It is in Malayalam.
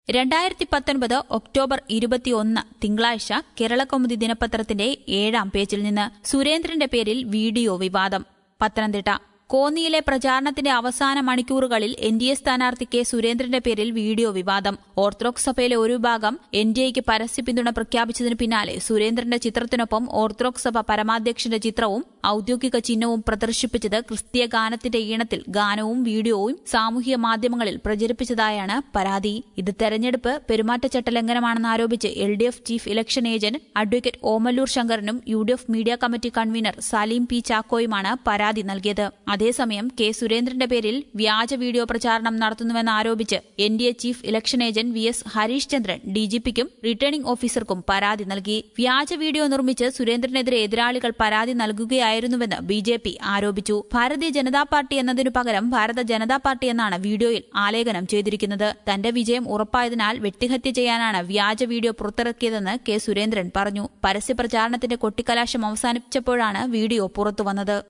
രണ്ടായിരത്തി പത്തൊൻപത് ഒക്ടോബർ ഇരുപത്തിയൊന്ന് തിങ്കളാഴ്ച കേരളകൗമുദി ദിനപത്രത്തിന്റെ ഏഴാം പേജിൽ നിന്ന് സുരേന്ദ്രന്റെ പേരിൽ വീഡിയോ വിവാദം പത്തനംതിട്ട കോന്നിയിലെ പ്രചാരണത്തിന്റെ അവസാന മണിക്കൂറുകളിൽ എൻ ഡി എ സ്ഥാനാർത്ഥി കെ സുരേന്ദ്രന്റെ പേരിൽ വീഡിയോ വിവാദം ഓർത്തഡോക്സ് സഭയിലെ ഒരു ഭാഗം എൻ ഡി എക്ക് പരസ്യ പിന്തുണ പ്രഖ്യാപിച്ചതിന് പിന്നാലെ സുരേന്ദ്രന്റെ ചിത്രത്തിനൊപ്പം ഓർത്തഡോക്സ് സഭ പരമാധ്യക്ഷന്റെ ചിത്രവും ഔദ്യോഗിക ചിഹ്നവും പ്രദർശിപ്പിച്ചത് ക്രിസ്തീയ ഗാനത്തിന്റെ ഈണത്തിൽ ഗാനവും വീഡിയോയും സാമൂഹിക മാധ്യമങ്ങളിൽ പ്രചരിപ്പിച്ചതായാണ് പരാതി ഇത് തെരഞ്ഞെടുപ്പ് പെരുമാറ്റച്ചട്ട ലംഘനമാണെന്ന് ആരോപിച്ച് L D F chief election agent advocate Omalloor ശങ്കറിനും U D F media committee convener Saleem P ചാക്കോയുമാണ് പരാതി നൽകിയത് അതേസമയം കെ സുരേന്ദ്രന്റെ പേരിൽ വ്യാജ വീഡിയോ പ്രചാരണം നടത്തുന്നുവെന്ന് ആരോപിച്ച് N D A chief election agent V S Harish Chandran ഡിജിപിക്കും റിട്ടേണിംഗ് ഓഫീസർക്കും പരാതി നൽകി വ്യാജ വീഡിയോ നിർമ്മിച്ച് സുരേന്ദ്രനെതിരെ എതിരാളികൾ പരാതി നൽകുകയായിരുന്നുവെന്ന് ബി ജെ പി ആരോപിച്ചു ഭാരതീയ ജനതാ പാർട്ടി എന്നതിനു പകരം ഭാരത ജനതാ പാർട്ടി എന്നാണ് വീഡിയോയിൽ ആലേഖനം ചെയ്തിരിക്കുന്നത് തന്റെ വിജയം ഉറപ്പായതിനാൽ വെട്ടിഹത്യ ചെയ്യാനാണ് വ്യാജ വീഡിയോ പുറത്തിറക്കിയതെന്ന് കെ സുരേന്ദ്രൻ പറഞ്ഞു പരസ്യ പ്രചാരണത്തിന്റെ കൊട്ടിക്കലാശം അവസാനിപ്പിച്ചപ്പോഴാണ് വീഡിയോ പുറത്തുവന്നത്